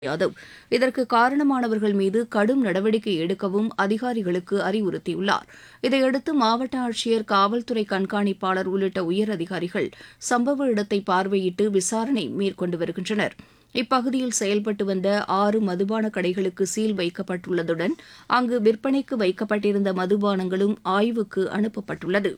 யாதவ் இதற்கு காரணமானவர்கள் மீது கடும் நடவடிக்கை எடுக்கவும் அதிகாரிகளுக்கு அறிவுறுத்தியுள்ளார் இதையடுத்து மாவட்ட ஆட்சியர் காவல்துறை கண்காணிப்பாளர் உள்ளிட்ட உயரதிகாரிகள் சம்பவ இடத்தை பார்வையிட்டு விசாரணை மேற்கொண்டு வருகின்றனர் இப்பகுதியில் செயல்பட்டு வந்த ஆறு மதுபான கடைகளுக்கு சீல் வைக்கப்பட்டுள்ளதுடன் அங்கு விற்பனைக்கு வைக்கப்பட்டிருந்த மதுபானங்களும் ஆய்வுக்கு அனுப்பப்பட்டுள்ளது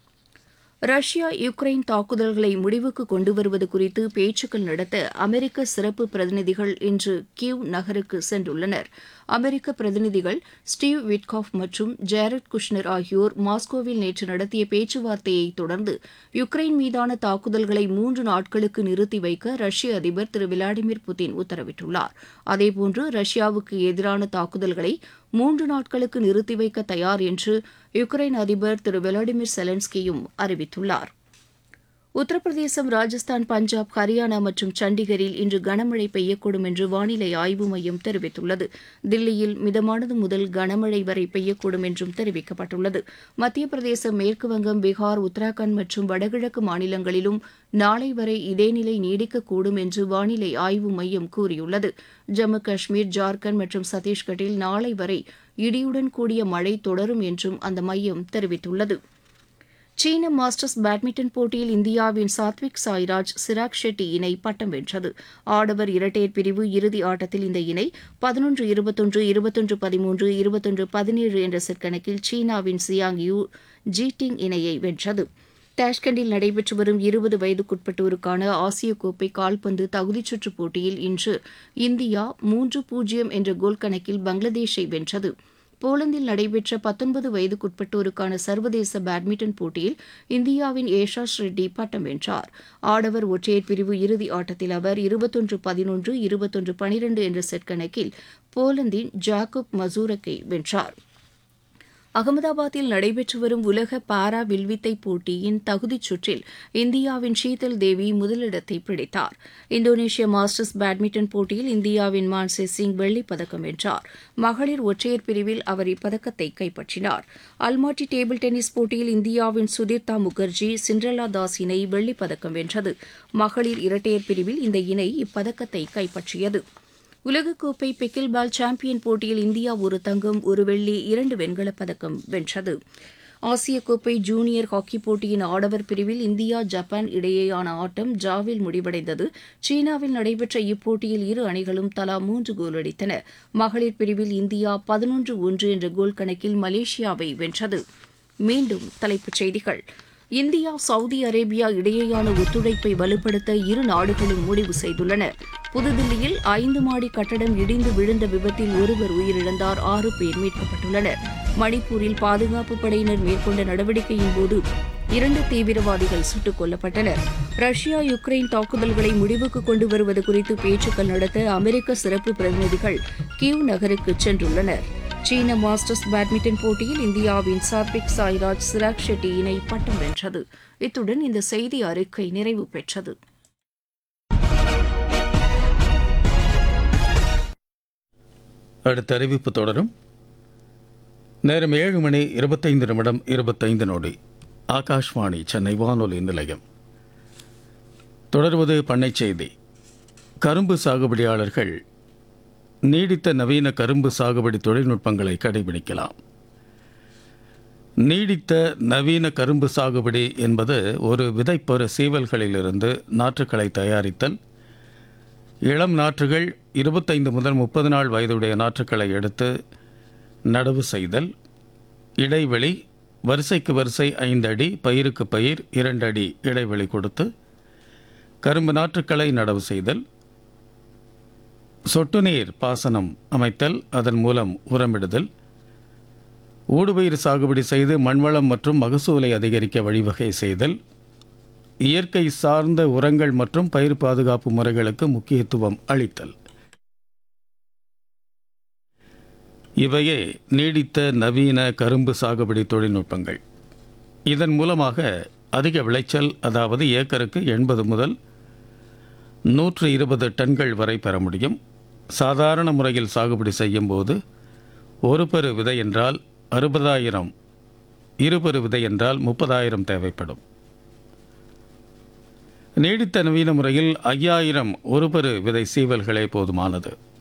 ரஷ்யா யுக்ரைன் தாக்குதல்களை முடிவுக்கு கொண்டு வருவது குறித்து பேச்சுக்கள் நடத்த அமெரிக்க சிறப்பு பிரதிநிதிகள் இன்று கிவ் நகருக்கு சென்றுள்ளனர் அமெரிக்க பிரதிநிதிகள் ஸ்டீவ் விட்காஃப் மற்றும் ஜேரட் குஷ்னர் ஆகியோர் மாஸ்கோவில் நேற்று நடத்திய பேச்சுவார்த்தையை தொடர்ந்து யுக்ரைன் மீதான தாக்குதல்களை மூன்று நாட்களுக்கு நிறுத்தி வைக்க ரஷ்ய அதிபர் திரு விளாடிமிர் புதின் உத்தரவிட்டுள்ளார் அதேபோன்று ரஷ்யாவுக்கு எதிரான தாக்குதல்களை மூன்று நாட்களுக்கு நிறுத்தி வைக்க தயார் என்று யுக்ரைன் அதிபர் திரு விளாடிமிர் செலன்ஸ்கியும் அறிவித்துள்ளார் உத்தரப்பிரதேசம் ராஜஸ்தான் பஞ்சாப் ஹரியானா மற்றும் சண்டிகரில் இன்று கனமழை பெய்யக்கூடும் என்று வானிலை ஆய்வு மையம் தெரிவித்துள்ளது தில்லியில் மிதமானது முதல் கனமழை வரை பெய்யக்கூடும் என்றும் தெரிவிக்கப்பட்டுள்ளது மத்திய பிரதேசம் மேற்குவங்கம் பீகார் உத்தராகண்ட் மற்றும் வடகிழக்கு மாநிலங்களிலும் நாளை வரை இதே நிலை நீடிக்கக்கூடும் என்று வானிலை ஆய்வு மையம் கூறியுள்ளது ஜம்மு காஷ்மீர் ஜார்க்கண்ட் மற்றும் சத்தீஸ்கட்டில் நாளை வரை இடியுடன் கூடிய மழை தொடரும் என்றும் அந்த மையம் தெரிவித்துள்ளது சீன மாஸ்டர்ஸ் பேட்மிண்டன் போட்டியில் இந்தியாவின் சாத்விக் சாய்ராஜ் சிராக் ஷெட்டி இணை பட்டம் வென்றது ஆடவர் இரட்டையர் பிரிவு இறுதி ஆட்டத்தில் இந்த இணை பதினொன்று இருபத்தொன்று இருபத்தொன்று பதிமூன்று இருபத்தொன்று பதினேழு என்ற செட் கணக்கில் சீனாவின் சியாங் யூ ஜீட்டிங் இணையை வென்றது தாஷ்கண்டில் நடைபெற்று வரும் இருபது வயதுக்குட்பட்டோருக்கான ஆசிய கோப்பை கால்பந்து தகுதிச்சுற்று போட்டியில் இன்று இந்தியா மூன்று பூஜ்ஜியம் என்ற கோல் கணக்கில் பங்களாதேஷை வென்றது போலந்தில் நடைபெற்ற பத்தொன்பது வயதுக்குட்பட்டோருக்கான சர்வதேச பேட்மிண்டன் போட்டியில் இந்தியாவின் ஏஷாஷ் ரெட்டி பட்டம் வென்றார் ஆடவர் ஒற்றையர் பிரிவு இறுதி ஆட்டத்தில் அவர் இருபத்தொன்று பதினொன்று இருபத்தொன்று பனிரெண்டு என்ற செட் கணக்கில் போலந்தின் ஜாக்கப் மசூரக்கை வென்றார் அகமதாபாத்தில் நடைபெற்று வரும் உலக பாரா வில்வித்தை போட்டியின் தகுதிச் சுற்றில் இந்தியாவின் ஷீதல் தேவி முதலிடத்தை பிடித்தார் இந்தோனேஷிய மாஸ்டர்ஸ் பேட்மிண்டன் போட்டியில் இந்தியாவின் மான்சே சிங் வெள்ளிப் பதக்கம் வென்றார் மகளிர் ஒற்றையர் பிரிவில் அவர் இப்பதக்கத்தை கைப்பற்றினார் அல்மாட்டி டேபிள் டென்னிஸ் போட்டியில் இந்தியாவின் சுதீர்த்தா முகர்ஜி சிண்ட்ரலா தாஸ் இணை வெள்ளிப் பதக்கம் வென்றது மகளிர் இரட்டையர் பிரிவில் இந்த இணை இப்பதக்கத்தை கைப்பற்றியது உலகக்கோப்பை பிக்கில் பால் சாம்பியன் போட்டியில் இந்தியா ஒரு தங்கம் ஒரு வெள்ளி இரண்டு வெண்கலப் பதக்கம் வென்றது ஆசிய கோப்பை ஜூனியர் ஹாக்கி போட்டியின் ஆடவர் பிரிவில் இந்தியா ஜப்பான் இடையேயான ஆட்டம் டிராவில் முடிவடைந்தது சீனாவில் நடைபெற்ற இப்போட்டியில் இரு அணிகளும் தலா மூன்று கோல் அடித்தன மகளிர் பிரிவில் இந்தியா பதினொன்று ஒன்று என்ற கோல் கணக்கில் மலேசியாவை வென்றது மீண்டும் தலைப்புச் செய்திகள் இந்தியா சவுதி அரேபியா இடையேயான ஒத்துழைப்பை வலுப்படுத்த இரு நாடுகளும் முடிவு செய்துள்ளன புதுதில்லியில் ஐந்து மாடி கட்டடம் இடிந்து விழுந்த விபத்தில் ஒருவர் உயிரிழந்தார் ஆறு பேர் மீட்கப்பட்டுள்ளனர் மணிப்பூரில் பாதுகாப்பு படையினர் மேற்கொண்ட நடவடிக்கையின் போது இரண்டு தீவிரவாதிகள் சுட்டுக் கொல்லப்பட்டனர் ரஷ்யா யுக்ரைன் தாக்குதல்களை முடிவுக்கு கொண்டு வருவது குறித்து பேச்சுக்கள் நடத்த அமெரிக்க சிறப்பு பிரதிநிதிகள் கிவ் நகருக்கு சென்றுள்ளனர் சீன மாஸ்டர்ஸ் பேட்மிண்டன் போட்டியில் இந்தியாவின் சாத்விக் சாய்ராஜ் சிராக் ஷெட்டி இணை பட்டம் வென்றது இத்துடன் இந்த செய்தி அறிக்கை நிறைவு பெற்றது அடுத்த அறிவிப்பு தொடரும் நேரம் ஏழு மணி இருபத்தைந்து நிமிடம் இருபத்தைந்து நொடி ஆகாஷ்வாணி சென்னை வானொலி நிலையம் தொடர்வது பண்ணை செய்தி கரும்பு சாகுபடியாளர்கள் நீடித்த நவீன கரும்பு சாகுபடி தொழில்நுட்பங்களை கடைபிடிக்கலாம் நீடித்த நவீன கரும்பு சாகுபடி என்பது ஒரு விதைப்பொரு சீவல்களிலிருந்து நாற்றுக்களை தயாரித்தல் இளம் நாற்றுகள் இருபத்தைந்து முதல் முப்பது நாள் வயதுடைய நாற்றுக்களை எடுத்து நடவு செய்தல் இடைவெளி வரிசைக்கு வரிசை ஐந்து அடி பயிருக்கு பயிர் இரண்டு அடி இடைவெளி கொடுத்து கரும்பு நாற்றுக்களை நடவு செய்தல் சொட்டு நீர் பாசனம் அமைத்தல் அதன் மூலம் உரமிடுதல் ஊடுபயிர் சாகுபடி செய்து மண்வளம் மற்றும் மகசூலை அதிகரிக்க வழிவகை செய்தல் இயற்கை சார்ந்த உரங்கள் மற்றும் பயிர் பாதுகாப்பு முறைகளுக்கு முக்கியத்துவம் அளித்தல் இவையே நீடித்த நவீன கரும்பு சாகுபடி தொழில்நுட்பங்கள் இதன் மூலமாக அதிக விளைச்சல் அதாவது ஏக்கருக்கு எண்பது முதல் நூற்று இருபது டன்கள் வரை பெற முடியும் சாதாரண முறையில் சாகுபடி செய்யும் போது ஒரு பெரு விதை என்றால் அறுபதாயிரம் இருபெரு விதை என்றால் முப்பதாயிரம் தேவைப்படும் நீடித்த நவீன முறையில் ஐயாயிரம் ஒரு பெரு விதை சீவல்களே போதுமானது